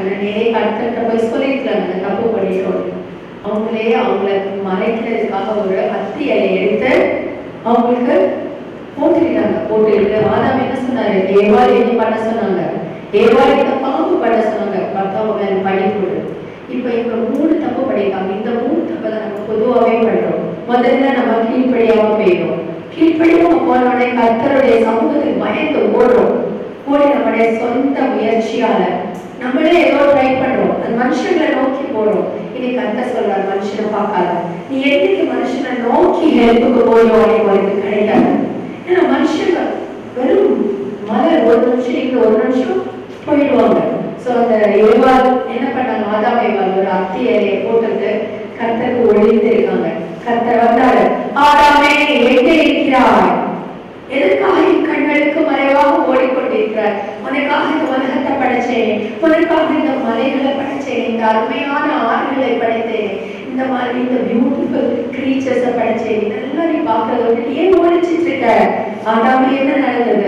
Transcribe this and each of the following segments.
நேரே கருத்தர்கிட்ட போய் சொல்லிருக்கலாங்க தப்பு பண்ணிட்டோம் அவங்களே அவங்கள மறைக்கிறதுக்காக ஒரு அத்தி இலையை எடுத்து அவங்களுக்கு போட்டுக்கிட்டாங்க போட்டுக்கிட்டு ஆதாம் என்ன சொன்னாரு ஏவாள் என்ன பண்ண சொன்னாங்க ஏவாள் இந்த பாம்பு பண்ண சொன்னாங்க மத்தவங்க மேல பழி போடு இப்ப இவங்க மூணு தப்பு பண்ணிருக்காங்க இந்த மூணு தப்பை தான் நம்ம பொதுவாகவே பண்றோம் முதல்ல நம்ம கீழ்ப்படியாம போயிடும் கீழ்ப்படியாம போனோடனே கர்த்தருடைய சமூகத்துக்கு பயந்து ஓடுறோம் ஓடி நம்முடைய சொந்த முயற்சியால நம்மளே ஏதோ ட்ரை பண்றோம் அந்த மனுஷங்களை நோக்கி போறோம் இன்னைக்கு கர்த்தர் சொல்றாரு மனுஷனை பார்க்காத நீ என்னைக்கு மனுஷனை நோக்கி ஹெல்ப்புக்கு போயோ அன்னைக்கு உனக்கு கிடைக்காது ஏன்னா மனுஷங்க வெறும் மலர் ஒரு நிமிஷம் இங்க ஒரு நிமிஷம் போயிடுவாங்க சோ அந்த ஏவாள் என்ன பண்ணாங்க ஆதாம் ஏவாள் ஒரு அத்தி இலையை போட்டுட்டு கர்த்தருக்கு ஒழித்து இருக்காங்க கர்த்தர் வந்தாரு ஆதாமே எங்கே இருக்கிறாய் எதற்காக என் கண்களுக்கு மறைவாக ஓடிக்கொண்டிருக்கிறார் உனக்காக இந்த உலகத்தை படைச்சேன் உனக்காக இந்த மலைகளை படைச்சேன் இந்த அருமையான ஆறுகளை படைத்தேன் இந்த மாதிரி இந்த பியூட்டிஃபுல் கிரீச்சர்ஸை படைச்சேன் இதெல்லாம் நீ பார்க்கறத விட்டு ஏன் ஓடிச்சிட்டு இருக்க ஆதாமே என்ன நடந்தது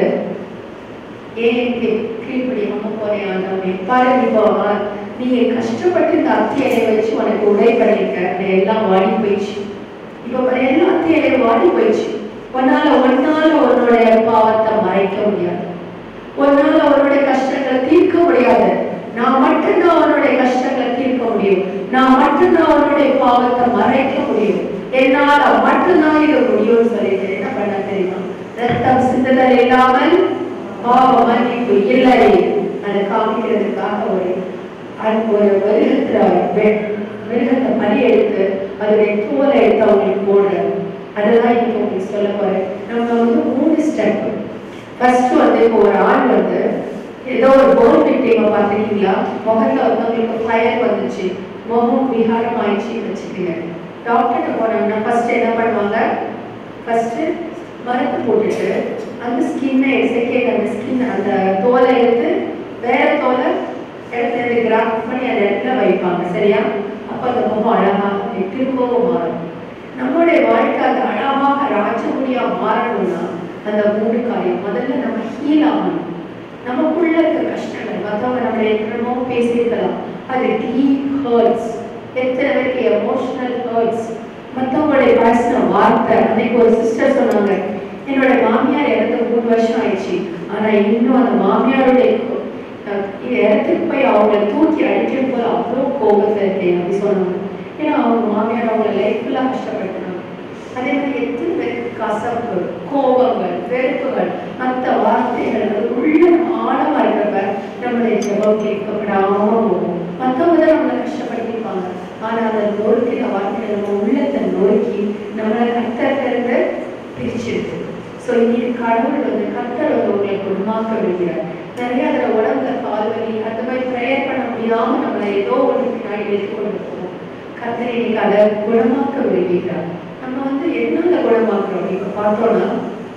ஏன் இப்படி கீழ்ப்படியாம போறேன் ஆதாமே பாருங்க இப்போ ஆ- நீ கஷ்டப்பட்டு இந்த அத்தியலை வச்சு உனக்கு உடை பண்ணிருக்க அது எல்லாம் வாடி போயிடுச்சு இப்போ பாரு, எல்லா அத்தியலையும் வாடி போயிடுச்சு உன்னால ஒன்னால உன்னுடைய பாவத்தை மறைக்க முடியாது உன்னால உன்னுடைய கஷ்டங்களை தீர்க்க முடியாது நான் மட்டும்தான் உன்னுடைய கஷ்டங்களை தீர்க்க முடியும் நான் மட்டும்தான் உன்னுடைய பாவத்தை மறைக்க முடியும் என்னால மட்டும்தான் இது முடியும்னு சொல்லிட்டு என்ன பண்ண தெரியுமா ரத்தம் சிந்துதல் இல்லாமல் பாவ மன்னிப்பு இல்லை அதை காமிக்கிறதுக்காக ஒரு அது ஒரு மிருகத்துல வெ- மிருகத்தை பலி எடுத்து அதோடைய தோலை எடுத்து அவங்களுக்கு போடுறேன் அதுதான் இன்னைக்கு உங்களுக்கு சொல்ல போறேன் நம்ம வந்து மூணு ஸ்டெப் ஃபர்ஸ்ட் வந்து இப்போ ஒரு ஆள் வந்து ஏதோ ஒரு போர் விக்டிமை பார்த்துருக்கீங்களா முகத்துல வந்து அவங்களுக்கு ஃபயர் வந்துச்சு முகம் விகாரம் ஆயிடுச்சுன்னு வச்சுக்கோங்க டாக்டர்கிட்ட போனோம்னா ஃபர்ஸ்ட் என்ன பண்ணுவாங்க ஃபர்ஸ்ட் மருந்து போட்டுட்டு அந்த ஸ்கின்னை செகண்ட் அந்த ஸ்கின் அந்த தோலை எடுத்து வேற தோலை இடத்துல இருந்து கிராஃப்ட் பண்ணி அந்த இடத்துல வைப்பாங்க சரியா அப்ப அந்த முகம் அழகாக திரும்பவும் மாறும் நம்மளுடைய வாழ்க்கை அது அழகாக ராஜமுடியா மாறணும்னா அந்த மூணு காரியம் முதல்ல நம்ம ஹீல் ஆகணும் நமக்குள்ள இருக்க கஷ்டங்கள் மற்றவங்க நம்மளை என்னமோ பேசியிருக்கலாம் அது டீப் ஹர்ட்ஸ் எத்தனை பேருக்கு எமோஷனல் ஹர்ட்ஸ் மற்றவங்களுடைய பேசின வார்த்தை அன்னைக்கு ஒரு சிஸ்டர் சொன்னாங்க என்னோட மாமியார் இறந்து மூணு வருஷம் ஆயிடுச்சு ஆனா இன்னும் அந்த மாமியாருடைய கோ- அஹ் இடத்துக்கு போய் அவங்கள தூக்கி அடிக்கும் போது அவ்வளோ கோபத்தில் இருக்கேன் அப்படி சொன்னாங்க ஏன்னா அவங்க மாமியார் அவங்க லைஃப் ஃபுல்லாக கஷ்டப்படுத்தினாங்க அதே மாதிரி எத்தனை பேருக்கு கசப்பு கோபங்கள் வெறுப்புகள் மற்ற வார்த்தைகள் அது உள்ள ஆழமா இருக்கிறப்ப நம்மளுடைய ஜெபம் கேட்கப்படாம போகும் மற்றவங்க தான் நம்மளை கஷ்டப்படுத்திருப்பாங்க ஆனா அதை நொறுக்கிற வார்த்தைகள் நம்ம உள்ளத்தை நொறுக்கி நம்மளை கத்தத்திலிருந்து பிரிச்சிருக்கு ஸோ இன்னைக்கு கடவுள் வந்து கத்தர் வந்து உங்களை குணமாக்க விடுகிறார் நிறைய அதில் உடம்புல கால் வலி அந்த மாதிரி ப்ரேயர் பண்ண முடியாம நம்மளை ஏதோ ஒன்று பின்னாடி எடுத்து கொண்டு போவோம் கத்தர் இன்னைக்கு அதை குணமாக்க விடுகிறார் நம்ம வந்து என்னால குணமாக்குறோம் இப்ப பார்த்தோம்னா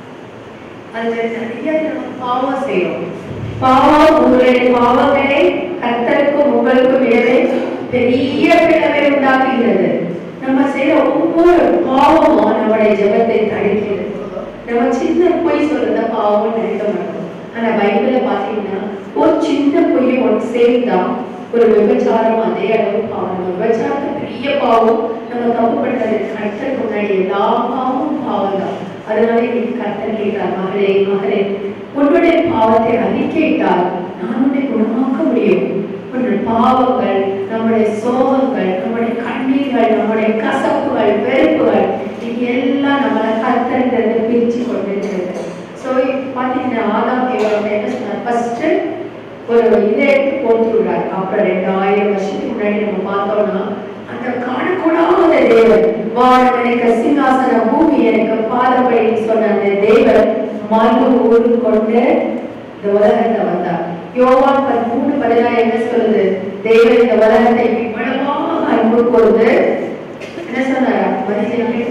அதுல நிறைய நம்ம பாவம் செய்யறோம் பாவம் உங்களுடைய பாவங்களே கத்தருக்கும் உங்களுக்கும் இடையே பெரிய பிளவை உண்டாக்குகிறது நம்ம செய்யற ஒவ்வொரு பாவமும் நம்முடைய ஜெபத்தை தடுக்கிறது நம்ம சின்ன பொய் சொல்றத பாவம் நினைக்க மாட்டோம் ஆனா பைபிள்ல பாத்தீங்கன்னா ஒரு சின்ன பொய் ஒன்று சேர்ந்தா ஒரு விபச்சாரம் அதே அளவு பாவம் நம்ம விபச்சாரத்தை பெரிய பாவம் நம்ம தப்பு பண்றது கர்த்தருக்கு முன்னாடி எல்லா பாவமும் பாவம் தான் அதனால இன்னைக்கு கர்த்தர் கேட்டார் மகளே மகளே உன்னுடைய பாவத்தை அறிக்கையிட்டால் நான் உன்னை குணமாக்க முடியும் உன்னுடைய பாவங்கள் நம்முடைய சோகங்கள் நம்முடைய கண்ணீர்கள் நம்முடைய கசப்புகள் வெறுப்புகள் இது எல்லாம் நம்மளை கர்த்தரிலிருந்து பிரிச்சு கொண்டு இருக்கிறது ஸோ பார்த்தீங்கன்னா ஆதாம் ஏவாள் என்ன சொன்னார் ஃபர்ஸ்ட் ஒரு இதை எடுத்து போட்டு விடுறாரு அப்புறம் ரெண்டாயிரம் வருஷத்துக்கு முன்னாடி நம்ம பார்த்தோம்னா அந்த காணக்கூடாத தேவன் வானம் எனக்கு சிங்காசனம் பூமி எனக்கு பாதப்படி சொன்ன அந்த தேவன் மனு ஊரு கொண்டு இந்த உலகத்தை வந்தார் யோவான் பதிமூணு பதினாறு என்ன சொல்லுது தேவன் இந்த உலகத்தை இவ்வளவாக அன்பு கூர்ந்து என்ன சொன்னாரா மனுஷனுக்கு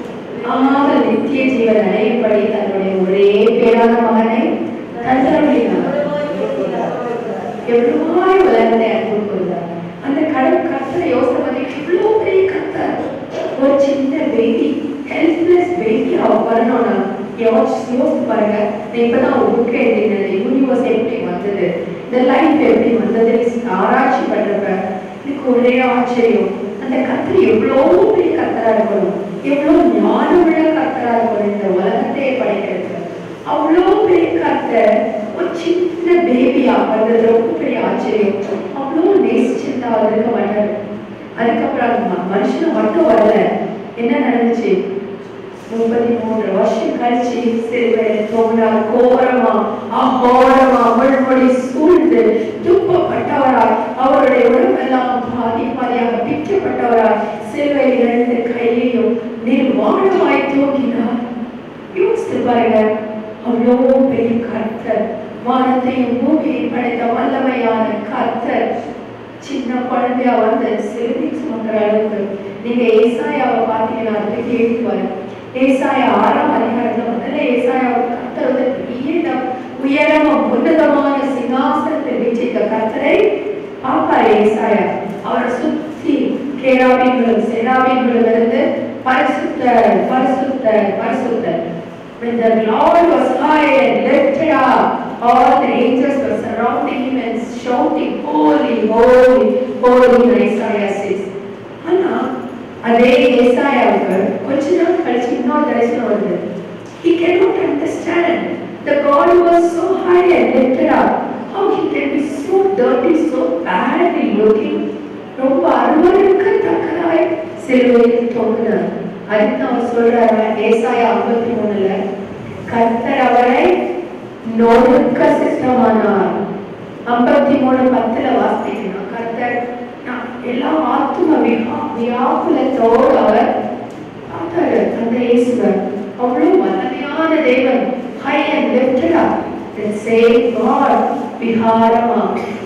ஆக நித்திய ஜீவன் அடையப்படி தன்னுடைய ஒரே பேரான மகனை தந்தருளினார் எவ்வளவாய் உலகத்தை அன்பு கூர்ந்தார் அந்த கடவுள் கத்தரை யோசனை பண்ணி இவ்வளோ பெரிய கத்தர் ஒரு சின்ன பேபி ஹெல்ப்லெஸ் பேபி அவ வரணும்னா யோசிச்சு யோசிச்சு பாருங்க நான் இப்பதான் ஒரு புக் எழுதினேன் யூனிவர்ஸ் எப்படி வந்தது இந்த லைஃப் எப்படி வந்தது ஆராய்ச்சி பண்றப்ப எனக்கு ஒரே ஆச்சரியம் அந்த கத்தர் எவ்வளோ பெரிய கத்தரா இருக்கணும் எவ்வளோ ஞானமுள்ள கத்தரா இருக்கணும் இந்த உலகத்தையே படைக்கிறது அவ்வளோ பெரிய கத்தர் ஒரு சின்ன பேபியா வந்தது ரொம்ப பெரிய ஆச்சரியம் அவ்வளோ நேசிச்சிருந்தா அவர் இருக்க மாட்டாரு அதுக்கப்புறம் அந்த ம- மனுஷனை மட்டும் வரல என்ன நடந்துச்சு முப்பத்தி மூன்று வருஷம் கழிச்சு சிறுவையில தோன்றார் கோரமா அகோரமா முள்மொழி சூழ்ந்து துப்பப்பட்டவராய் அவருடைய உடம்பெல்லாம் பாதி பாதியாக பிக்கப்பட்டவராய் சிறுவையில் இரண்டு கையையும் நிர்வாணமாய் தூக்கினார் யோசித்து பாருங்க அவ்வளோ பெரிய கர்த்தர் வானத்தையும் பூமியை படைத்த வல்லமையான கர்த்தர் சின்ன குழந்தையா வந்து சிறுமி சுமக்கிற அளவுக்கு நீங்க ஏசாயாவை பார்த்தீங்கன்னா அதை கேள்வி பாருங்க ஏசாயா ஆறாம் அதிகாரத்துல முதல்ல ஏசாயாவை கர்த்தர் வந்து பெரிய உயரமும் உன்னதமான சிங்காசனத்தை வீச்சிருக்க கர்த்தரை பார்ப்பாரு ஏசாயா அவரை சுத்தி கேராபீன்களும் செராபீன்களும் இருந்து பரிசுத்தர் பரிசுத்தர் பரிசுத்தர் When the Lord was high and lifted up, all the angels were surrounding him and shouting, Holy, holy, holy, Isaiah says. ஆனா அதே ஏசாயாவுக்கு கொஞ்ச நாள் கழிச்சு இன்னொரு தரிசனம் வருது He cannot understand. The God was so high and lifted up. How he can be so dirty, so badly looking. ரொம்ப அருவருக்கத்தக்கதாய் சிலுவையில் தொங்கினார் அதுக்கு அவர் சொல்றாரு ஏசாயா ஐம்பத்தி மூணுல கர்த்தர் அவரை நொறுக்க சித்தமானார் ஐம்பத்தி மூணு பத்துல வாசிக்கணும் கர்த்தர் நான் எல்லா ஆத்தும வியா வியாக்குலத்தோடு அவர் பார்த்தாரு அந்த இயேசுவர் அவ்வளவு வல்லமையான தேவன் high and lifted up the same God விகாரமா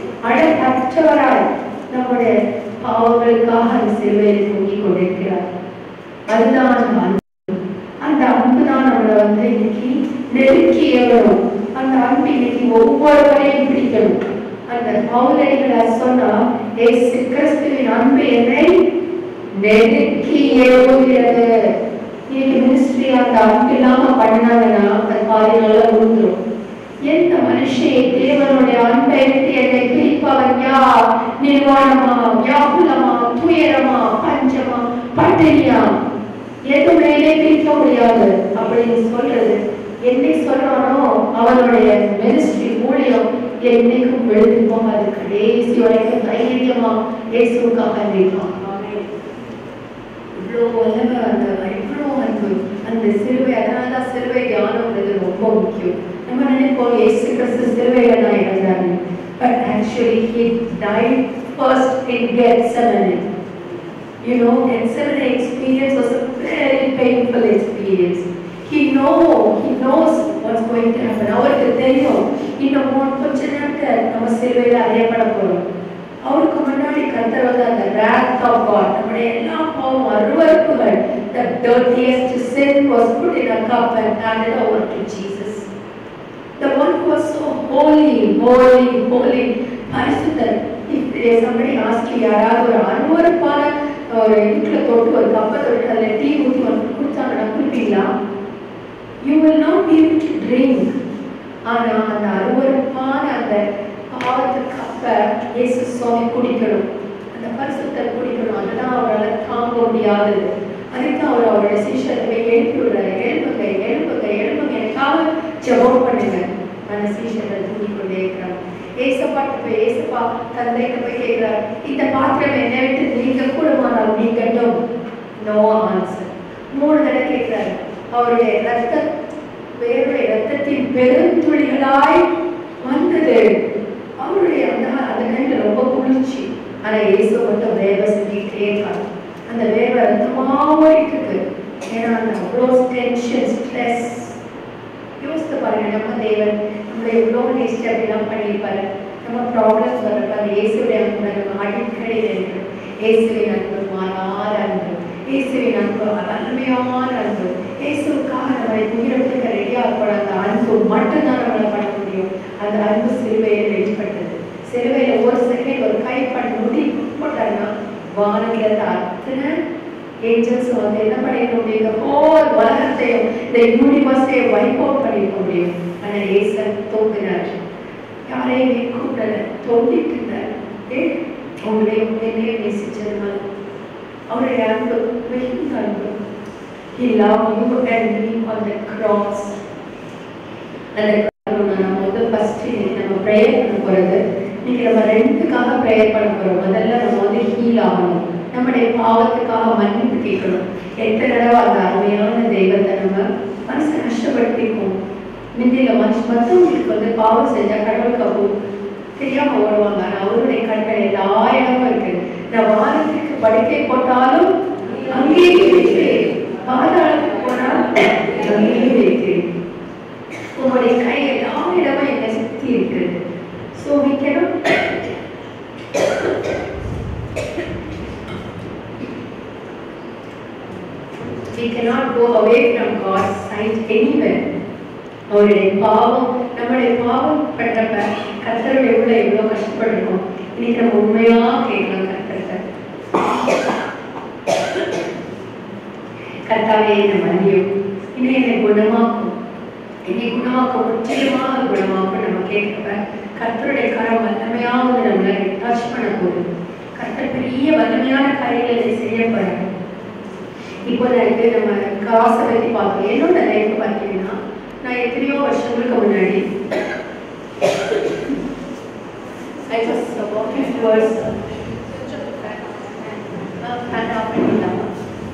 அழகற்றவராய் நம்முடைய பாவங்களுக்காக அந்த சிலுவையில் தூங்கிக் கொண்டிருக்கிறார் அதுதான் அந்த அன்பு அந்த அன்பு தான் நம்மளை வந்து இன்னைக்கு நெருக்கி ஏறணும் அந்த அன்பு இன்னைக்கு ஒவ்வொருவரையும் பிடிக்கணும் அந்த பவுலடிகளை சொன்னா ஏசு கிறிஸ்துவின் அன்பு என்னை நெருக்கி ஏறுகிறது இன்னைக்கு மினிஸ்ட்ரி அந்த அன்பு இல்லாம பண்ணாங்கன்னா அந்த பாதி நல்லா விழுந்துரும் எந்த மனுஷன் தேவனுடைய அன்பை விட்டு என்னை பிரிப்பவன் யார் நிர்வாணமா வியாகுலமா துயரமா பஞ்சமா பட்டினியா எதுவுமே பிரிக்க முடியாது அப்படின்னு சொல்றது என்னை சொல்றானோ அவனுடைய மினிஸ்ட்ரி ஊழியம் என்னைக்கும் விழுந்து போகாது கடைசி வரைக்கும் தைரியமா இயேசுக்காக நிற்பான் இவ்வளோ வல்லமை அந்த இவ்வளோ அன்பு அந்த சிலுவை அதனால தான் சிலுவை தியானம்ன்றது ரொம்ப முக்கியம் நம்ம நினைப்போம் இயேசு கிறிஸ்து சிலுவையில தான் இறந்தாரு but actually he died first in Gethsemane you know Gethsemane experience was a very painful experience he know he knows what's going to happen அவருக்கு தெரியும் இன்னும் மூணு கொஞ்ச நேரத்தை நம்ம சிலுவையில அறையப்பட போறோம் அவருக்கு முன்னாடி கர்த்தர் வந்து அந்த wrath of God நம்முடைய எல்லா பாவம் அருவருப்புகள் the dirtiest sin was put in a cup and handed over to Jesus the one who was so holy holy holy பரிசுத்தர் if there is somebody ask you யாராவது ஒரு அருவருப்பான ஒரு இதுக்குள்ள தொட்டு ஒரு கப்பை தொட்டு அதில் டீ ஊற்றி வந்து குடிச்சாங்கன்னா குடிப்பீங்களா you will not be able to drink ஆனா அந்த அருவருப்பான அந்த பாவத்து கப்பை இயேசு சுவாமி குடிக்கணும் அந்த பரிசுத்தர் குடிக்கணும் அதுதான் அவரால் தாங்க முடியாதது அதுதான் அவர் அவருடைய சீஷர்களை எழுப்பி விடுறாரு எழுப்புங்க எழுப்புங்க எழுப்புங்க எனக்காக ஜெபம் பண்ணுங்க அந்த சீஷர்கள் தூங்கி கொண்டே இருக்கிறாங்க ஏசப்பாட்ட போய் ஏசப்பா தந்தைகிட்ட போய் கேட்கிறார் இந்த பாத்திரம் என்னை விட்டு நீங்க கூடமானால் நீங்கட்டும் நோ ஆன்சர் மூணு தடவை கேட்கிறாரு அவருடைய ரத்த வேர்வை ரத்தத்தின் பெருந்துளிகளாய் வந்தது அவருடைய அந்த அந்த டைம்ல ரொம்ப குளிர்ச்சி ஆனா இயேசு மட்டும் வேர்வை செஞ்சுக்கிட்டே இருக்காங்க அந்த வேர்வை ரத்தமா ஓடிட்டு இருக்கு ஏன்னா அந்த அவ்வளோ டென்ஷன் ஸ்ட்ரெஸ் யோசித்து பாருங்க நம்ம தேவன் நம்மளை எவ்வளோ நேஸ்ட் அப்படிலாம் பண்ணியிருப்பாரு நம்ம ப்ராப்ளம்ஸ் வரப்ப அந்த இயேசுடைய அன்பு நம்ம அடிக்கடி வேண்டும் இயேசுவின் அன்பு மாறாத அன்பு இயேசுவின் அன்பு வல்லமையான அன்பு இயேசுக்காக நம்மளை உயிரிழக்க ரெடியாக இருக்கணும் அந்த அன்பு மட்டும்தான் நம்மளை பண்ண முடியும் அந்த அன்பு சிலுவையில் வெளிப்பட்டது சிலுவையில் ஒரு செகண்ட் ஒரு கை பண்ண முடி போட்டாருன்னா வானத்துல இருந்து அத்தனை ஏஞ்சல்ஸ் வந்து என்ன பண்ணிக்க முடியும் இந்த ஹோல் உலகத்தையும் இந்த யூனிவர்ஸையும் வைப் அவுட் பண்ணிக்க முடியும் ஆனால் ஏசன் தோங்கினார் யாரையுமே கூப்பிடல தோண்டிட்டு இருந்தார் ஏன் உங்களையும் என்னையும் நேசிச்சதுனால அவருடைய அன்பு மிகுந்த அன்பு He loved you and me on the cross. அந்த நம்ம வந்து ஃபர்ஸ்ட் நம்ம ப்ரேயர் பண்ண போறது இன்னைக்கு நம்ம ரெண்டுக்காக ப்ரேயர் பண்ண போறோம் முதல்ல நம்ம வந்து ஹீல் ஆகணும் நம்முடைய பாவத்துக்காக மன்னிப்பு கேட்கணும் எத்தனை தடவை அந்த அருமையான தெய்வத்தை நம்ம மனசை கஷ்டப்படுத்திப்போம் முந்தியில மனுஷ மற்றவங்களுக்கு வந்து பாவம் செஞ்சா கடவுளுக்கு அப்போ தெரியாம ஓடுவாங்க ஆனா அவருடைய கண்கள் எல்லா இடமும் இருக்கு நான் வாரத்துக்கு படுக்கை போட்டாலும் அங்கேயே இருக்கிறேன் பாதாளத்துக்கு போனால் அங்கேயே இருக்கிறேன் உங்களுடைய கை எல்லா இடமும் என்னை சுத்தி இருக்கிறது so we cannot we cannot go away from God's sight anywhere அவருடைய பாவம் நம்முடைய பாவம் பட்டப்ப கத்தருடைய உள்ள எவ்வளவு கஷ்டப்பட்டிருக்கோம் இன்னைக்கு நம்ம உண்மையா கேட்கலாம் கத்தர்கிட்ட கர்த்தாவே என்னை மன்னியும் இன்னும் என்னை குணமாக்கும் என்னை குணமாக்க முற்றிலுமாக குணமாக்கும் நம்ம கேட்கிறப்ப கர்த்தருடைய கரம் வல்லமையாக வந்து நம்மளை டச் பண்ண போகுது கர்த்தர் பெரிய வல்லமையான காரியங்களை செய்ய போறாங்க இப்போ எனக்கு நம்ம காசை பத்தி பார்த்தோம் என்னோட லைஃப் பார்த்தீங்கன்னா நான் எத்தனையோ வருஷங்களுக்கு முன்னாடி I was walking towards fan off பண்ணிடலாமா?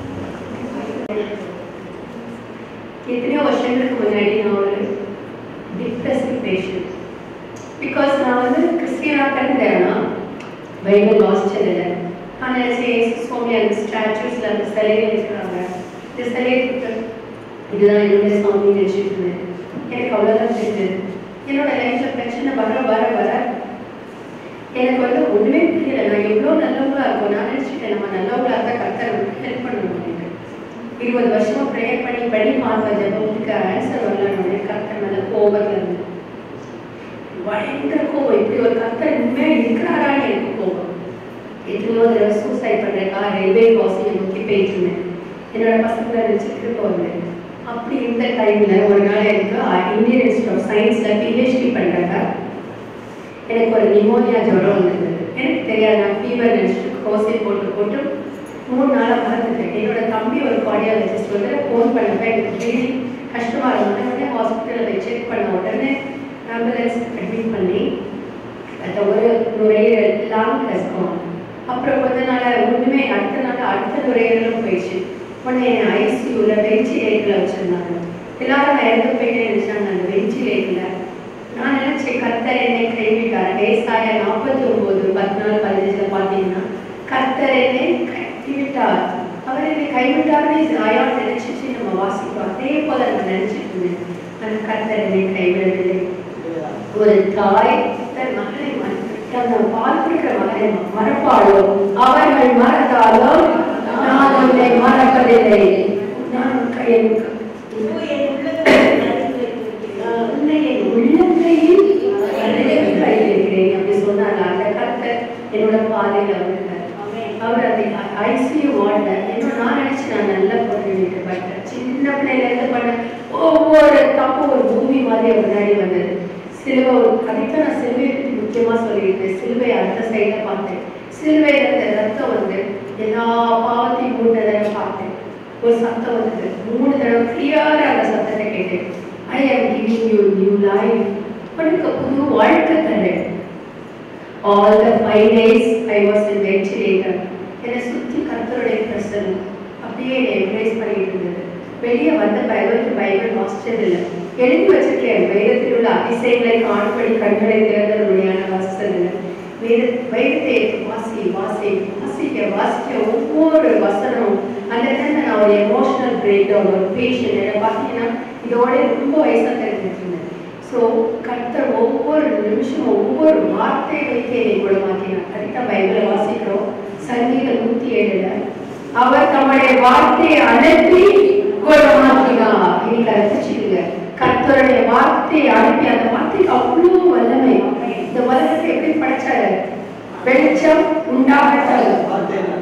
எத்தனையோ வருஷங்களுக்கு முன்னாடி நான் ஒரு டிப்ரெசிவ் பேஷண்ட் பிகாஸ் நான் வந்து கிறிஸ்டியனாக பிறந்தேன்னா பைபிள் வாசிச்சதில்லை நான் நினச்சேன் ஏசு சுவாமி அந்த ஸ்டாச்சுஸில் அந்த சிலைகள் இருக்கிறாங்க இந்த சிலையை கொடுத்து இதுதான் என்னுடைய சாமி நினச்சிட்டு இருந்தேன் எனக்கு அவ்வளோதான் தெரிஞ்சது என்னோட லைஃப்பில் பிரச்சனை வர வர வர எனக்கு வந்து ஒன்றுமே புரியல நான் எவ்வளோ நல்லவங்களா இருக்கும் நான் நினச்சிட்டேன் நம்ம நல்லவங்களா இருந்தால் கர்த்தர் நமக்கு ஹெல்ப் பண்ணணும் அப்படின்னு இருபது வருஷமா ப்ரேயர் பண்ணி படி பார்த்த ஜபத்துக்கு ஆன்சர் வரலன்னு கர்த்தர் மேல கோபத்துல இருந்து பயங்கர கோபம் இப்படி ஒரு கர்த்தர் உண்மையா இருக்கிறாரான்னு எனக்கு கோபம் எத்தனையோ தடவை சூசைட் பண்றதுக்காக ரயில்வே கிராசிங் நோக்கி போயிட்டு இருந்தேன் என்னோட பசங்களை வச்சுட்டு போவேன் அப்படி இருந்த டைம்ல ஒரு நாள் எனக்கு இந்தியன் இன்ஸ்டியூட் ஆஃப் சயின்ஸ்ல பிஹெச்டி பண்றாங்க எனக்கு ஒரு நிமோனியா ஜுரம் வந்தது எனக்கு தெரியாது நான் ஃபீவர் நினச்சிட்டு கோசை போட்டு போட்டு மூணு நாளாக மறந்துட்டேன் என்னோட தம்பி ஒரு கார்டியாலஜிஸ்ட் வந்து ஃபோன் பண்ணப்ப எனக்கு really கஷ்டமா இருந்தது உடனே ஹாஸ்பிட்டலில் போய் செக் பண்ண உடனே ஆம்புலன்ஸ் அட்மிட் பண்ணி அந்த ஒரு நுரையீரல் லாங் கஷ்டம் அப்புறம் கொஞ்ச நாள் ஒன்றுமே அடுத்த நாள் அடுத்த நுரையீரலும் போயிடுச்சு உடனே என்னை ஐசியூவில் வென்டிலேட்டரில் வச்சுருந்தாங்க எல்லாரும் நான் இறந்து போயிட்டே நினச்சாங்க அந்த வென்டிலேட்டரில் நான் நினைச்சேன் கர்த்தர் என்னை கைவிட்டார் ஏசாயா நாற்பத்தி ஒன்பது பதினாலு பதினஞ்சுல பார்த்தீங்கன்னா கர்த்தர் என்னை கைவிட்டார் அவர் என்னை கைவிட்டார்னு ஆயால் நினைச்சிட்டு நம்ம வாசிப்போம் அதே போல நான் நினைச்சிட்டு இருந்தேன் ஆனால் கர்த்தர் என்னை கைவிடவில்லை ஒரு தாய் தன் மகளை மற- தன் பால் கொடுக்கிற மகனை மறப்பாளோ அவர்கள் மறந்தாலும் நான் உன்னை மறப்பதில்லை நான் என் உன்னை என் உள்ளங்கையில் வலது கையில் இருக்கிறேன் அப்படி சொன்னாங்க அந்த கர்த்தர் என்னோட பாதையில் அவர் இருந்தார் அவர் அந்த ஐசியூ வார்டில் என்னோட நான் நினைச்சு நான் நல்லா போட்டு பட் சின்ன பிள்ளையில இருந்து பண்ண ஒவ்வொரு தப்பும் ஒரு பூமி மாதிரி அவர் முன்னாடி வந்தது சிலுவை ஒரு கதைக்கு நான் சிலுவையை பற்றி முக்கியமாக சொல்லியிருந்தேன் சிலுவை அந்த சைடில் பார்த்தேன் சிலுவையில் இருந்த ரத்தம் வந்து எல்லா பாவத்தையும் மூணு தடவை பார்த்தேன் ஒரு சத்தம் வந்தது மூணு தடவை கிளியராக அந்த சத்தத்தை கேட்டேன் ஐ ஆம் கிவிங் யூ நியூ லைஃப் உனக்கு புது வாழ்க்கை தரேன் all the five days I was in ventilator என்னை சுற்றி கர்த்தருடைய பிரசனம் அப்படியே என்னை எம்ப்ரேஸ் பண்ணிட்டு இருந்தது வெளியே வந்த பைபிள் பைபிள் வாசிச்சது இல்லை எழுதி வச்சிருக்கேன் வேதத்தில் உள்ள அதிசயங்களை காணும்படி கண்களை திறந்த மொழியான வாசனம் வேத வேதத்தை எடுத்து வாசி வாசி வாசிக்க வாசிக்க ஒவ்வொரு வசனமும் அந்த டைம்ல நான் ஒரு எமோஷனல் பிரேக் டவுன் ஒரு பேஷன் என்ன பார்த்தீங்கன்னா இதோட ரொம்ப வயசாக தெரிஞ்சுட்டு இருந்தேன் ஸோ கர்த்தர் ஒவ்வொரு நிமிஷம் ஒவ்வொரு வார்த்தையை வைத்து என்னை குணமாக்கினார் கரெக்டாக பைபிளை வாசிக்கிறோம் சங்கீதம் நூற்றி ஏழுல அவர் தம்முடைய வார்த்தையை அனுப்பி குணமாக்கினார் இன்னைக்கு அதை வச்சுக்கோங்க கர்த்தருடைய வார்த்தையை அனுப்பி அந்த வார்த்தைக்கு அவ்வளோ வல்லமை இந்த உலகத்தை எப்படி படைச்சாரு வெளிச்சம் உண்டாகட்டும்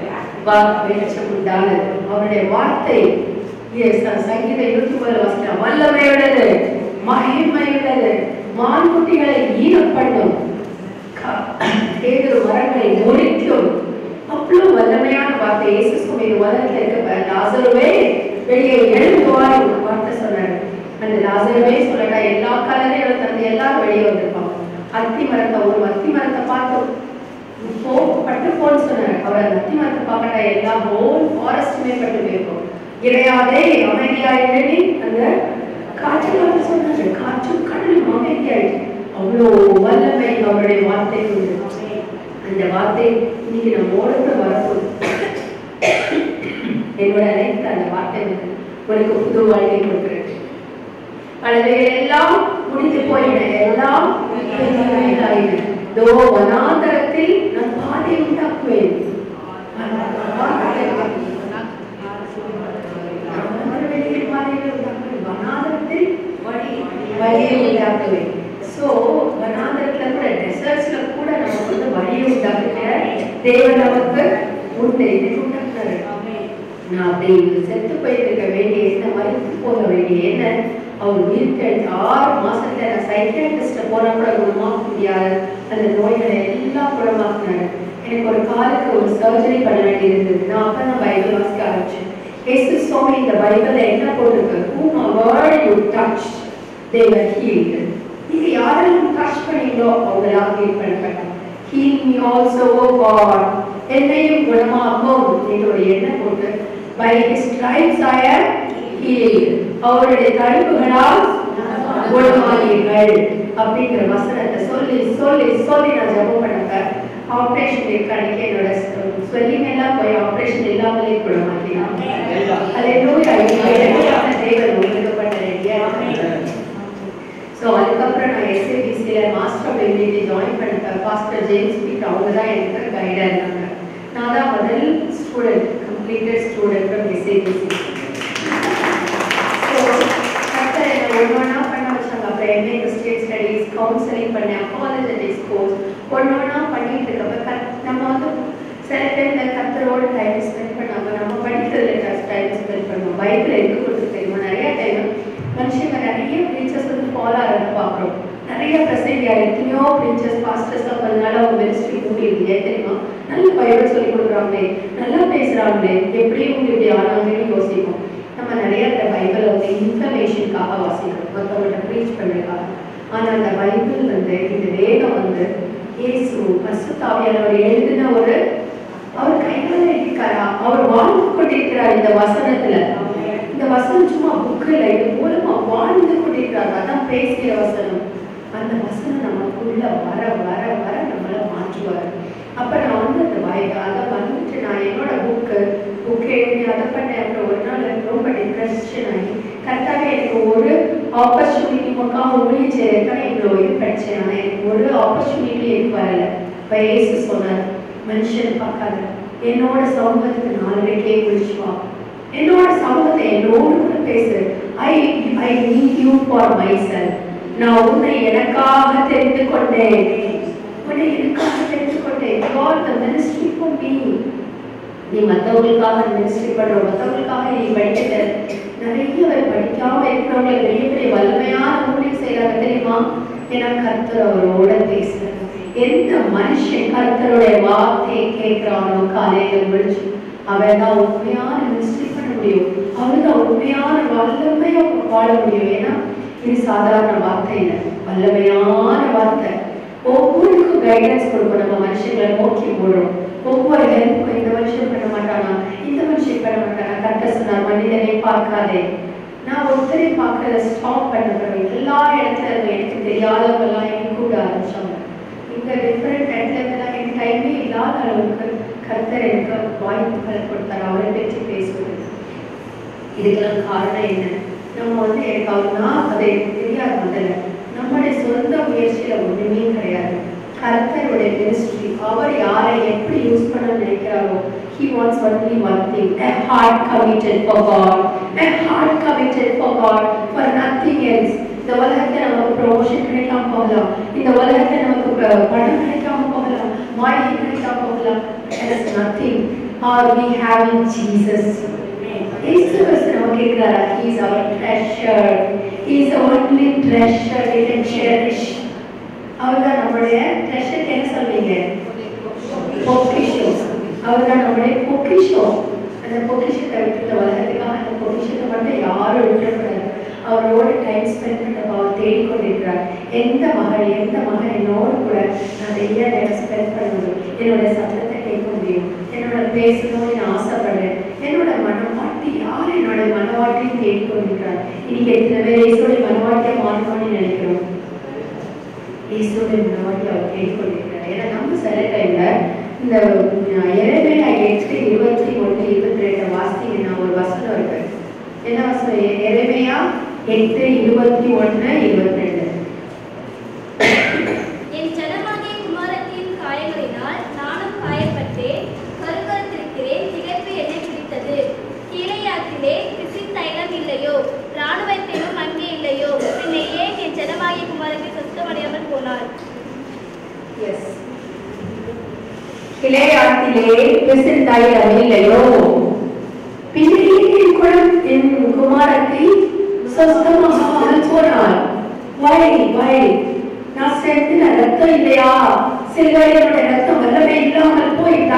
வா- வெளிச்சம் உண்டானது அவருடைய வார்த்தை yes, நான் சங்கீத இருபத்தி ஒன்பது வாசிக்கிறேன் வல்லமையுள்ளது மகிமையுள்ளது மான்குட்டிகளை ஈரப்பண்ணும் தேர்தல் மரங்களை முறிக்கும் அவ்வளவு வல்லமையான வார்த்தை இயேசு சுவாமி இந்த உலகத்துல இருக்க லாசருவே வெளியே எழுந்துவார் ஒரு வார்த்தை சொன்னாரு அந்த லாசருவே சொல்லடா எல்லா கலரையும் தந்து எல்லாரும் வெளியே வந்திருப்பாங்க அத்தி மரத்தை ஒரு அத்தி மரத்தை பார்த்தோம் போ பட்டு போன்னு சொன்னாரு அவர் அந்த அத்தி மரத்தை பார்க்கட்டா எல்லா ஹோல் ஃபாரஸ்டுமே பட்டு போயிருக்கும் இறையாதே அமைதியாயிரணி அந்த காற்று காற்று சொன்னாரு காற்றும் கடலும் அமைதியாயிடுச்சு அவ்வளோ வல்லமை அவருடைய வார்த்தை உண்டு அந்த வார்த்தை இன்னைக்கு நம்மோட கூட வரப்போகுது என்னோட அனைத்து அந்த வார்த்தை வந்து உனக்கு புது வாழ்க்கை கொடுக்குறேன் பலவைகள் எல்லாம் முடிந்து போயின எல்லாம் புதியதாயின. தோ வனாந்தரத்தில் நான் பாதை உண்டாக்குவேன் வனாந்தரவெளியில் பாதைகளை உண்டாக்குவேன். வனாந்தரத்தில் வழியை உண்டாக்குவேன் ஸோ வனாந்தரத்துல கூட டெசர்ட்ஸ்ல கூட நமக்கு வந்து வழியை உண்டாக்குகிற தேவன் நமக்கு உண்டு இதை உண்டாக்குறாரு நான் அப்படி செத்து போயிருக்க வேண்டிய என்ன மறுத்து போக வேண்டிய என்ன அவர் உயிர் தெழுந்து ஆறு மாசத்துல நான் சைக்கியாட்ரிஸ்ட போனா கூட குணமாக்க முடியாது அந்த நோய்களை எல்லாம் குணமாக்குனாரு எனக்கு ஒரு காலுக்கு ஒரு சர்ஜரி பண்ண வேண்டி இருந்தது நான் அப்ப நான் பைபிள் வாசிக்க ஆரம்பிச்சேன் ஏசு சுவாமி இந்த பைபிள்ல என்ன போட்டிருக்கு whom a word you touched they were healed நீங்க யாரெல்லாம் டச் பண்ணீங்களோ அவங்களாம் ஹீல் பண்ணப்பட்டாங்க heal me also o God என்னையும் குணமாக்கும் என்று ஒரு எண்ணம் போட்டு by his stripes I am healed அவருடைய தடுப்புகளால் குணமானீர்கள் அப்படிங்கிற வசனத்தை சொல்லி சொல்லி சொல்லி நான் ஜெபம் பண்ணப்ப ஆபரேஷன் இருக்கானிக்கு என்னோட ஸ்வெல்லிங் எல்லாம் போய் ஆபரேஷன் இல்லாமலே குணமாக்கினான் அல்லேலூயா இயற்கையான தேவன் உங்களுக்கு பண்ண ரெடியா ஸோ அதுக்கப்புறம் நான் எஸ்ஏபிசியில் மாஸ்டர் ஆஃப் எம்பிடி ஜாயின் பண்ணிட்டேன் பாஸ்டர் ஜேம்ஸ் பீட் அவங்க தான் எனக்கு கைடாக இருந்தாங்க நான் தான் முதல் student completed student from SABC so கரெக்டாக என்னை ஒன்று ஒன்றா பண்ண வச்சாங்க அப்புறம் எம்ஏ கிறிஸ்டியன் ஸ்டடீஸ் கவுன்சிலிங் பண்ணேன் அப்பாலஜெட்டிக்ஸ் கோர்ஸ் ஒன்று ஒன்றா பண்ணிட்டு இருக்கப்ப கத் நம்ம வந்து சில பேர் இந்த கத்தரோட டைம் ஸ்பெண்ட் பண்ணாம நம்ம படிக்கிறதுல டைம் ஸ்பெண்ட் பண்ணுவோம் பைபிள் எதுக்கு கொடுத்து தெரியுமா நிறைய டைம் மனுஷங்க நிறைய ப்ரீச்சர்ஸ் வந்து ஃபாலோ ஆகிறத பார்க்குறோம் நிறைய பிரசங்க எத்தனையோ ப்ரீச்சர்ஸ் பாஸ்டர்ஸ் கொஞ்ச நாள் அவங்க மினிஸ்ட்ரி கூட்டியிருந்தீங்க தெரியுமா நல்ல பைபிள் சொல்லி கொடுக்குறாங்களே நல்லா பேசுகிறாங்களே எப்படி இவங்க இப்படி ஆனாங்கன்னு யோசிப்போம் நம்ம நிறைய இந்த பைபிளை வந்து இன்ஃபர்மேஷனுக்காக வாசிக்கிறோம் மற்றவங்கள்ட்ட ப்ரீச் பண்ணுறதுக்காக ஆனால் அந்த பைபிள் வந்து இந்த வேதம் வந்து இயேசு பசுத்தாவியானவர் எழுதின ஒரு அவர் கையால எழுதிக்காரா அவர் வாழ்ந்து கொண்டிருக்கிறார் இந்த வசனத்துல இந்த வசனம் சும்மா புக்கில் இது மூலமா வாழ்ந்து கொண்டிருக்கிறார் அதான் பேசிய வசனம் அந்த வசனம் நமக்குள்ள வர வர வர நம்மள மாற்றுவார் அப்ப நான் வந்து அந்த வய அதை வந்துட்டு நான் என்னோட புக்கு புக் எழுதி அதை பண்ணேன் அப்புறம் ஒரு நாள் எனக்கு ரொம்ப டிப்ரெஷன் ஆகி கரெக்டாக எனக்கு ஒரு ஆப்பர்ச்சுனிட்டி பக்கம் ஊழியம் செய்யறதுக்கான இவ்வளோ இது படித்தேன் ஆனால் எனக்கு ஒரு ஆப்பர்ச்சுனிட்டி எனக்கு வரல இப்போ ஏசு சொன்னார் மனுஷன் பார்க்காத என்னோட சமூகத்துக்கு நாலரைக்கே குளிச்சு வா என்னோட சமூகத்தை என்னோடு கூட பேசு I I need you for my நான் உன்னை எனக்காக தெரிந்து கொண்டேன் உன்னை எனக்காக தெரிந்து கொண்டேன் God the ministry for me நீ மற்றவங்களுக்காக மினிஸ்ட்ரி பண்ற மற்றவங்களுக்காக நீ படிக்கிற நிறைய பேர் படிக்காம இருக்கிறவங்க பெரிய பெரிய வல்லமையான ஊழியம் செய்யறாங்க தெரியுமா ஏன்னா கர்த்தர் அவரோட பேசுறாங்க எந்த மனுஷன் கர்த்தருடைய வார்த்தையை கேட்கிறானோ காலையில முடிச்சு அவன் தான் உண்மையான மினிஸ்ட்ரி பண்ண முடியும் அவன் தான் உண்மையான வல்லமையா வாழ முடியும் ஏன்னா இது சாதாரண வார்த்தை இல்லை வல்லமையான வார்த்தை ஒவ்வொருக்கும் கைடன்ஸ் கொடுக்கும் நம்ம மனுஷங்களை நோக்கி போடுறோம் ஒவ்வொரு ஹெல்ப்பும் இந்த மனுஷன் பண்ண மாட்டானா இந்த மனுஷன் பண்ண மாட்டானா கரெக்டாக சொன்னார் மனிதனை பார்க்காதே நான் ஒருத்தரை பார்க்கறத ஸ்டாப் பண்ண பிறகு எல்லா இடத்துல இருந்த எனக்கு தெரியாதவங்கெல்லாம் எனக்கு கூட ஆரம்பிச்சாங்க இந்த டிஃப்ரெண்ட் இடத்துல இருந்தெல்லாம் எனக்கு டைமே இல்லாத அளவுக்கு கர்த்தர் எனக்கு வாய்ப்புகளை கொடுத்தார் அவரை பற்றி பேசுவது இதுக்கெல்லாம் காரணம் என்ன நம்ம வந்து எனக்கு அவர்னா அது எனக்கு தெரியாது முதல்ல நம்முடைய சொந்த முயற்சியில ஒண்ணுமே கிடையாது கர்த்தருடைய மினிஸ்ட்ரி அவர் யாரை எப்படி யூஸ் பண்ண நினைக்கிறாரோ he wants only one thing a heart committed for God a heart committed for God for nothing else இந்த உலகத்துல நமக்கு ப்ரொமோஷன் கிடைக்காம போகலாம் இந்த உலகத்துல நமக்கு ப- பணம் கிடைக்காம போகலாம் மாளிகை கிடைக்காம போகலாம் there is nothing Are we having Jesus? இயேசு கிறிஸ்து நமக்கு இருக்கிறாரா He is our treasure. He is the only treasure we can cherish. அவர்தான் நம்முடைய treasure என்ன சொல்வீங்க பொக்கிஷம் அவர்தான் நம்முடைய பொக்கிஷம் அந்த பொக்கிஷத்தை விட்டுட்டு உலகத்துக்காக அந்த பொக்கிஷத்தை மட்டும் யாரும் விட்டுறக்கூடாது அவரோட டைம் ஸ்பெண்ட் பண்ண அவர் தேடிக்கொண்டிருக்கிறார் எந்த மகள் எந்த மகன் என்னோடு கூட நான் நிறைய நேரம் ஸ்பெண்ட் பண்ண முடியும் என்னோட சத்தத்தை கேட்க முடியும் என்னோட பேசணும்னு நான் ஆசைப்படுறேன் என்னோட மனவாட்டி யார் என்னோட மனவாட்டியும் தேடிக்கொண்டிருக்கிறார் இன்னைக்கு எத்தனை பேர் இயேசுடைய மனவாட்டியை மாறணும்னு நினைக்கிறோம் இயேசுடைய மனவாட்டி அவர் தேடிக்கொண்டிருக்கிறார் ஏன்னா நம்ம சில டைம்ல இந்த இறைமையா எட்டு இருபத்தி ஒன்று இருபத்தி ரெண்டு வாசித்தீங்கன்னா ஒரு வசனம் இருக்கு என்ன வசனம் இறைமையா எட்டு இருபத்தி ஒன்று இருபத்தி ரெண்டு என் ஜனமாகிய குமாரத்தின் காயங்களினால் நானும் காயப்பட்டேன் கருகருத்திருக்கிறேன் திகைப்பு என்னை பிடித்தது கீழையாற்றிலே பிசின் தைலம் இல்லையோ இராணுவத்திலும் அங்கே இல்லையோ பின்ன ஏன் என் ஜனமாகிய குமாரத்தை சுத்தமடையாமல் போனார் எஸ் கிளையாட்டிலே பிசிந்தாயிரம் இல்லையோ பின்னிலேயே கூட என் குமாரத்தை சொஸ்தமாகாமல் போனாள் வழி வழி நான் செலுத்தின ரத்தம் இல்லையா சிலுவையினோட ரத்தம் வல்லமே இல்லாமல் போயிட்டா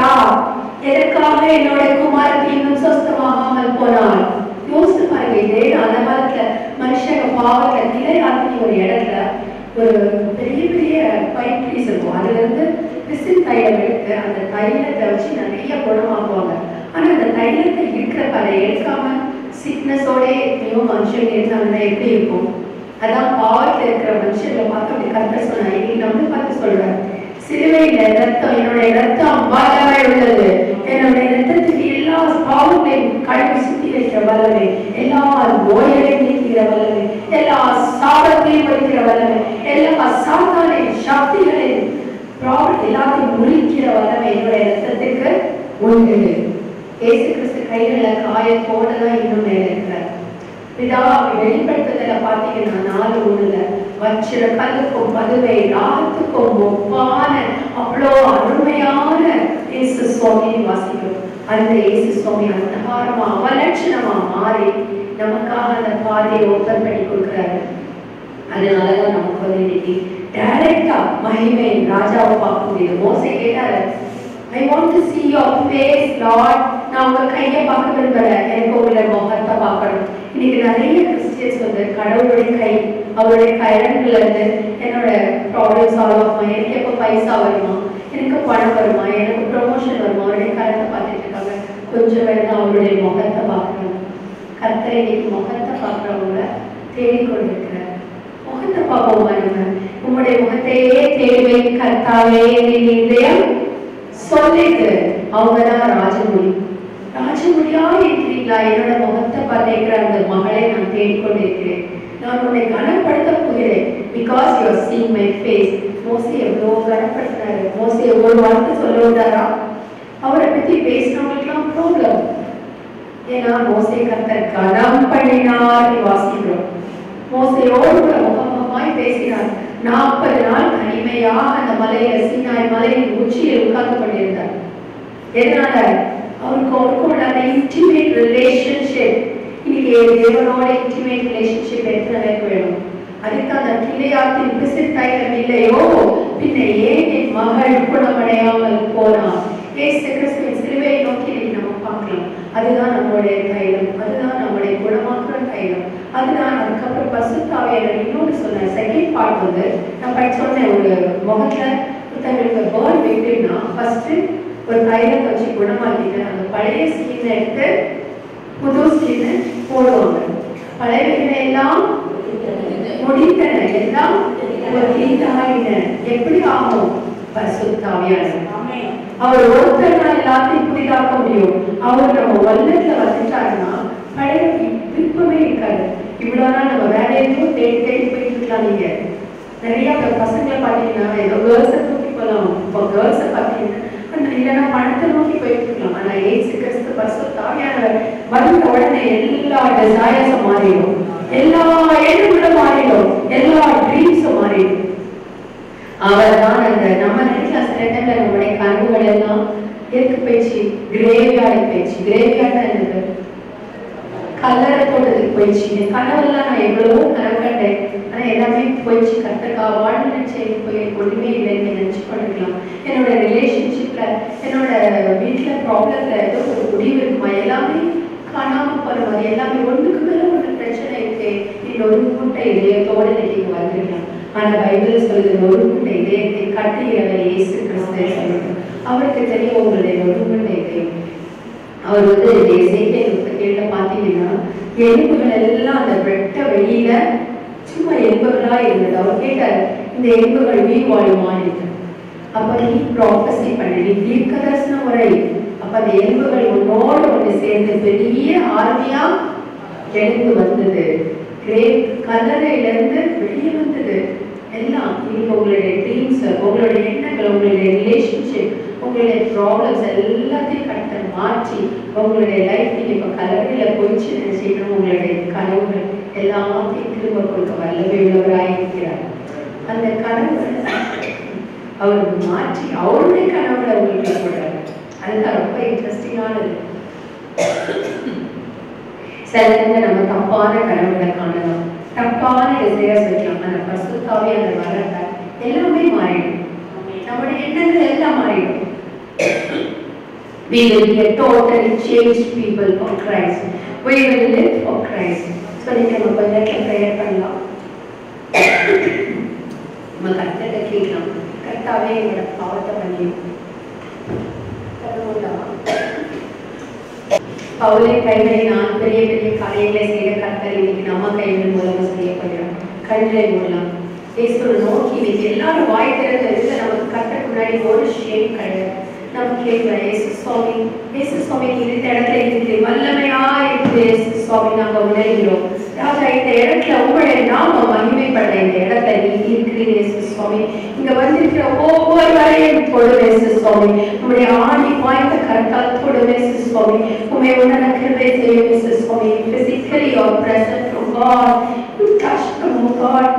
எதற்காக என்னோட குமாரத்தை இன்னும் சொஸ்தமாகாமல் போனாள் யோசித்து பாருங்க இதே அந்த காலத்துல மனுஷங்க பாவத்துல கிளையாட்டி ஒரு இடத்துல ஒரு பெரிய பெரிய பைப் ட்ரீஸ் இருக்கும் அதுல இருந்து பிசின் தைலம் எடுத்து அந்த தைலத்தை வச்சு நிறைய குணமாக்குவாங்க ஆனா அந்த தைலத்தை இருக்கிற அதை எடுக்காம சிக்னஸோட எத்தனையோ மனுஷங்க இருந்தாங்கன்னா எப்படி இருக்கும் அதான் பாவத்தில் இருக்கிற மனுஷங்களை பார்த்து அப்படி கத்த சொன்னாங்க இன்னைக்கு நம்ம பார்த்து சொல்றேன் சிலுவையில ரத்தம் என்னுடைய ரத்தம் வல்லமை உள்ளது என்னுடைய ரத்தத்துக்கு எல்லா பாவங்களையும் கழுவி சுத்தி வைக்கிற வல்லமை எல்லா நோயையும் நீக்கிற வல்லமை எல்லா சாபத்தையும் வைக்கிற வல்லமை எல்லா சாத்தானையும் சக்திகளையும் ப்ராப்ளம் எல்லாத்தையும் முறிக்கிற வல்லமை என்னுடைய ரத்தத்துக்கு உண்டு இயேசு கிறிஸ்து கைகளை காயத்தோட தான் இன்னும் மேல இருக்கிறார் பிதா வெளிப்படுத்துதல பாத்தீங்கன்னா நாலு ஒண்ணுல வச்சிர கல்லுக்கும் பதுவை ராகத்துக்கும் ஒப்பான அவ்வளோ அருமையான இயேசு சுவாமியை வாசிக்கிறோம் அந்த இயேசு சுவாமி அந்தகாரமா அவலட்சணமா மாறி நமக்காக அந்த பாதையை ஓப்பன் பண்ணி கொடுக்குறாரு அதனாலதான் நமக்கு வந்து இன்னைக்கு டைரக்டா மகிமை ராஜாவை பார்க்க முடியுது மோசை கேட்டாரு I want to see your face lord நான் உங்க கையை பார்க்க விரும்புறேன் எனக்கு உங்களை முகத்தை பார்க்கணும் இன்னைக்கு நிறைய கிறிஸ்டியன்ஸ் வந்து கடவுளுடைய கை அவருடைய கைரன்ல இருந்து என்னோட ப்ராப்ளம் சால்வ் ஆகுமா எனக்கு எப்போ பைசா வருமா எனக்கு பணம் வருமா எனக்கு ப்ரொமோஷன் வருமா அவருடைய கரத்தை பார்த்துட்டு இருக்காங்க கொஞ்சம் வேணும் அவருடைய முகத்தை பார்க்கணும் கர்த்தரை இன்னைக்கு முகத்தை பார்க்குறவங்கள தேடிக்கொண்டிருக்கிறார் முகத்தை பார்ப்போமா நம்ம உம்முடைய முகத்தையே தேடுவேன் கர்த்தாவே என் இதயம் சொல்லிட்டு அவங்கதான் ராஜமுடி ராஜமுடியா இருக்கிறீங்களா என்னோட முகத்தை பார்த்தேங்கிற அந்த மகளை நான் தேடிக்கொண்டிருக்கிறேன் நான் உன்னை கனப்படுத்த போகிறேன் because you are seeing my face மோசி எவ்வளோ கனப்படுத்தினாரு மோசி எவ்வளோ வார்த்தை சொல்ல விட்டாரா அவரை பத்தி பேசினவங்களுக்குலாம் ப்ராப்ளம் ஏன்னா மோசை கர்த்தர் கனம் பண்ணினார் வாசிக்கிறோம் மோசையோடு கூட முகமுகமாய் பேசினார் நாற்பது நாள் தனிமையாக அந்த மலையில சீனாய் மலையின் உச்சியில் உட்கார்ந்து கொண்டிருந்தார் எதனால அவருக்கு அவருக்கும் உள்ள அந்த இன்டிமேட் ரிலேஷன்ஷிப் இன்னைக்கு தேவனோட இன்டிமேட் ரிலேஷன்ஷிப் எத்தனை பேருக்கு வேணும் அதுக்கு அந்த கிளையாத்தின் பிசித்தாயிரம் இல்லையோ பின்ன ஏன் என் மகள் குணமடையாமல் போனான் ஏசு கிறிஸ்துவின் சிலுவையை நோக்கி இன்னைக்கு நம்ம பார்க்கலாம் அதுதான் நம்மளுடைய தைலம் அதுதான் நம்முடைய குணமாக்குற தைலம் அதுதான் அதுக்கப்புறம் பசுத்தாவியான இன்னொன்று சொன்னேன் செகண்ட் பார்ட் வந்து நான் படிச்சு சொன்னேன் ஒரு முகத்துல ஒருத்தங்களுக்கு பேர்ன் விக்டிம்னா ஃபர்ஸ்ட் ஒரு தைலத்தை வச்சு குணமாக்கிட்டு அந்த பழைய ஸ்கின் எடுத்து புது ஸ்கின் போடுவாங்க பழையவைகளை எல்லாம் முடித்தன எல்லாம் ஒரு இதாயின எப்படி ஆகும் பசுத்தாவியான அவர் ஒருத்தர் தான் எல்லாத்தையும் புதிதாக்க முடியும் அவர் நம்ம வல்லத்துல வந்துட்டாருன்னா பழைய விருப்பமே இருக்காது இவ்வளவு நாள் நம்ம வேற எதுவும் தேடி தேடி போயிட்டு இருக்கலாம் நீங்க நிறைய இப்ப பசங்களை பார்த்தீங்கன்னா ஏதோ கேர்ள்ஸை தூக்கி போகலாம் இப்போ கேர்ள்ஸை பார்த்தீங்கன்னா ஆனா இல்லைன்னா பணத்தை நோக்கி போயிட்டு இருக்கலாம் ஆனா ஏசு கிறிஸ்து பரிசு தாவியானவர் வந்த உடனே எல்லா டிசைர்ஸும் மாறிடும் எல்லா எண்ணங்களும் மாறிடும் எல்லா ட்ரீம்ஸும் மாறிடும் அவர் தான் அந்த நம்ம நினைச்ச சில டைம்ல நம்முடைய கனவுகள் எல்லாம் எதுக்கு போயிடுச்சு கிரேவியார்டு போயிடுச்சு கிரேவியார்டு என்னது கல்லறை போட்டதுக்கு போயிடுச்சு என் கனவெல்லாம் நான் எவ்வளவோ கனவு கண்டேன் ஆனா எல்லாமே போயிடுச்சு கத்தக்கா வாழ்ந்து நினைச்சேன் போய் எனக்கு ஒண்ணுமே இல்லைன்னு நினைச்சு பண்ணிக்கலாம் என்னோட ரிலேஷன்ஷிப்ல என்னோட வீட்டுல ப்ராப்ளம்ல ஏதோ ஒரு முடிவு இருக்குமா எல்லாமே காணாம போற மாதிரி எல்லாமே ஒண்ணுக்கு மேல ஒரு பிரச்சனை இருக்கு நீங்க ஒரு கூட்ட இதயத்தோட நீங்க வந்துருக்கலாம் ஆனா பைபிள் சொல்லுது ஒரு கூட்ட இதயத்தை கட்டுகிறவர் இயேசு கிறிஸ்து சொல்லுது அவருக்கு தெரியும் உங்களுடைய ஒருங்குண்ட இதயம் அவர் வந்து எசேக்கியேல் முப்பத்தேழுல பார்த்தீங்கன்னா எலும்புகள் எல்லாம் அந்த வெட்ட வெளியில சும்மா எலும்புகளா இருந்தது அவர் கேட்டார் இந்த எலும்புகள் உயிர் வாழுமான்னு இருக்கு. அப்ப நீ ப்ராஃபஸி பண்ணி நீ தீர்க்க தரிசன முறை அப்ப அந்த எலும்புகள் ஒன்னோடு ஒன்று சேர்ந்து பெரிய ஆர்மியா எழுந்து வந்தது கிரேட் கல்லறையில இருந்து வெளியே வந்தது எல்லாம் நீங்க உங்களுடைய ட்ரீம்ஸ் உங்களுடைய எண்ணங்கள் உங்களுடைய ரிலேஷன்ஷிப் உங்களுடைய ப்ராப்ளம்ஸ் எல்லாத்தையும் கட்ட மாற்றி உங்களுடைய லைஃப் நீங்க இப்ப கல்லறையில போயிடுச்சு நினைச்சீங்கன்னா உங்களுடைய கனவுகள் எல்லாத்தையும் திரும்ப கொடுக்க வல்லமை உள்ளவராய் இருக்கிறார் அந்த கனவுகளை அவர் மாற்றி அவருடைய கனவுகளை உங்களுக்கு சொல்றாரு அதுதான் ரொம்ப இன்ட்ரெஸ்டிங்கானது சில நேரத்துல நம்ம தப்பான கனவுகளை காணலாம் தப்பான டிசைர்ஸ் வைக்கலாம் ஆனா பசுத்தாவே அந்த வரல எல்லாமே மாறிடும் நம்முடைய எண்ணங்கள் எல்லாம் மாறிடும் We will be a totally changed people for Christ. We will live for Christ. So நீங்க நம்ம கொஞ்ச நேரத்துல ப்ரேயர் பண்ணலாம் நம்ம கர்த்தர்கிட்ட கேட்கலாம் கர்த்தாவே எங்களோட பாவத்தை பண்ணி பவுலே கைகளை நான் பெரிய பெரிய காரியங்களை செய்த கர்த்தர் இன்னைக்கு நம்ம கைகள் மூலமா செய்யப்படுகிறோம் கண்களை மூடலாம் இயேசுவை நோக்கி இன்னைக்கு எல்லாரும் வாய் திறந்து இல்லை நமக்கு கர்த்தருக்கு முன்னாடி ஒரு ஷேம் கிடையாது நம்ம கேட்கலாம் இயேசு சுவாமி இயேசு சுவாமி நீ இந்த இடத்துல இருக்குது வல்லமையா இருக்குது இயேசு சுவாமி நாங்க உணர்கிறோம் ராஜா இந்த இடத்துல உங்களுடைய நாம மகிமைப்பட இந்த இடத்துல நீ இருக்கிறீங்க இயேசு சுவாமி இங்க வந்திருக்கிற ஒவ்வொருவரையும் தொடும் இயேசு சுவாமி உங்களுடைய ஆணி வாய்ந்த கரத்தால் தொடும் இயேசு சுவாமி உண்மை உணர கிருபை செய்யும் இயேசு சுவாமி physically or present from God you touch them oh God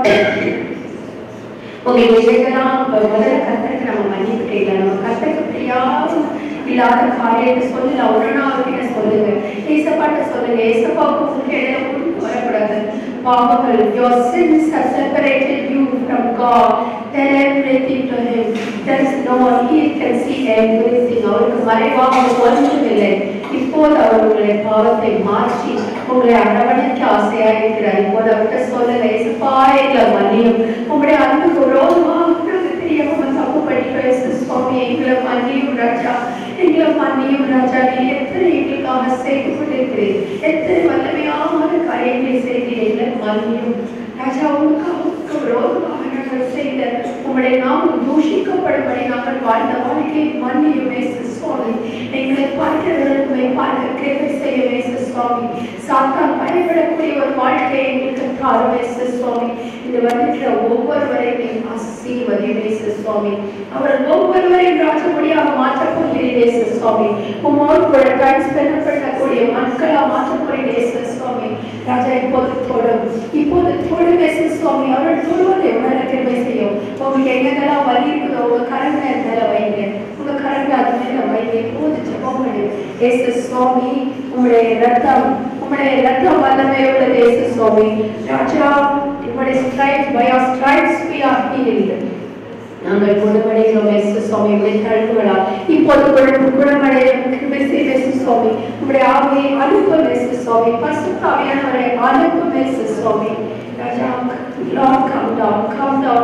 உங்க விஷயத்தெல்லாம் முதல்ல கத்தருக்கு நம்ம மன்னிப்பு கேட்கலாம் நம்ம கத்தருக்கு பிரியாத இல்லாத காரியத்தை சொல்லலாம் உடனாகிட்ட சொல்லுங்க ஏசப்பாட்ட சொல்லுங்க ஏசப்பாவுக்கு உங்களுக்கு இடையில ஒன்றும் வரக்கூடாது பாவங்கள் your sins have separated you from God tell everything to him there is no one he can see everything அவருக்கு மறைவாக ஒன்றும் இல்லை இப்போது அவர் உங்களுடைய பாவத்தை மாற்றி உங்களை அரவணைக்க ஆசையா இருக்கிறார் இப்போது அவர்கிட்ட சொல்லுங்க ஏசப்பா எங்களை மன்னியும் உங்களுடைய அன்புக்கு விரோதமாக உங்களுக்கு தெரியாம தப்பு பண்ணிட்டோம் இயேசு சுவாமி எங்களை மன்னியும் ராஜா எங்களை மன்னியும் ராஜா நீ எத்தனை எங்களுக்காக செய்து கொண்டிருக்கிறீர் எத்தனை வல்லமையான காரியங்களை செய்கிறீர்கள் மன்னியும் ராஜா உங்களுக்காக விரோதமாக நாங்கள் செய்த உங்களுடைய நாமம் தூஷிக்கப்படும்படி நாங்கள் வாழ்ந்த வாழ்க்கை மன்னியும் இயேசு சுவாமி எங்களை பார்க்கிறவர்களை பார்க்க கிருபை செய்ய இயேசு சுவாமி சாத்தான் பயப்படக்கூடிய ஒரு வாழ்க்கையை எங்களுக்கு தாரும் இயேசு சுவாமி இந்த வந்துக்கிற ஒவ்வொருவரையும் ஆசீர்வதியும் இயேசு சுவாமி அவர் ஒவ்வொருவரையும் ராஜபடியாக மாற்றப் போகிறீர் இயேசு சுவாமி உமோடு கூட டைம் ஸ்பெண்ட் பண்ணக்கூடிய மக்களா மாற்றப் போகிறீர் இயேசு சுவாமி ராஜா இப்போது தொடும் இப்போது தொடும் இயேசு சுவாமி அவர்கள் தொடுவதை உணர கிருபை செய்யும் உங்களுக்கு எங்கெங்கெல்லாம் வலி இருக்குதோ உங்க கரங்களை அது மேல வைங்க உங்க கரங்களை அது மேல வைங்க இப்போது ஜெபம் பண்ணு இயேசு சுவாமி உங்களுடைய ரத்தம் உங்களுடைய ரத்தம் வல்லமை உள்ளது இயேசு சுவாமி ராஜா உங்களுடைய stripes by our stripes we are healed நாங்கள் குணமடைகிறோம் இயேசு சுவாமி உடைய தழுவுகளா இப்போது குணம் குணமடைய கிருபை செய்த இயேசு சுவாமி உங்களுடைய ஆவியை அனுப்பும் இயேசு சுவாமி பரிசுத்த ஆவியானவரை அனுப்பும் இயேசு சுவாமி ராஜா Lord come down come down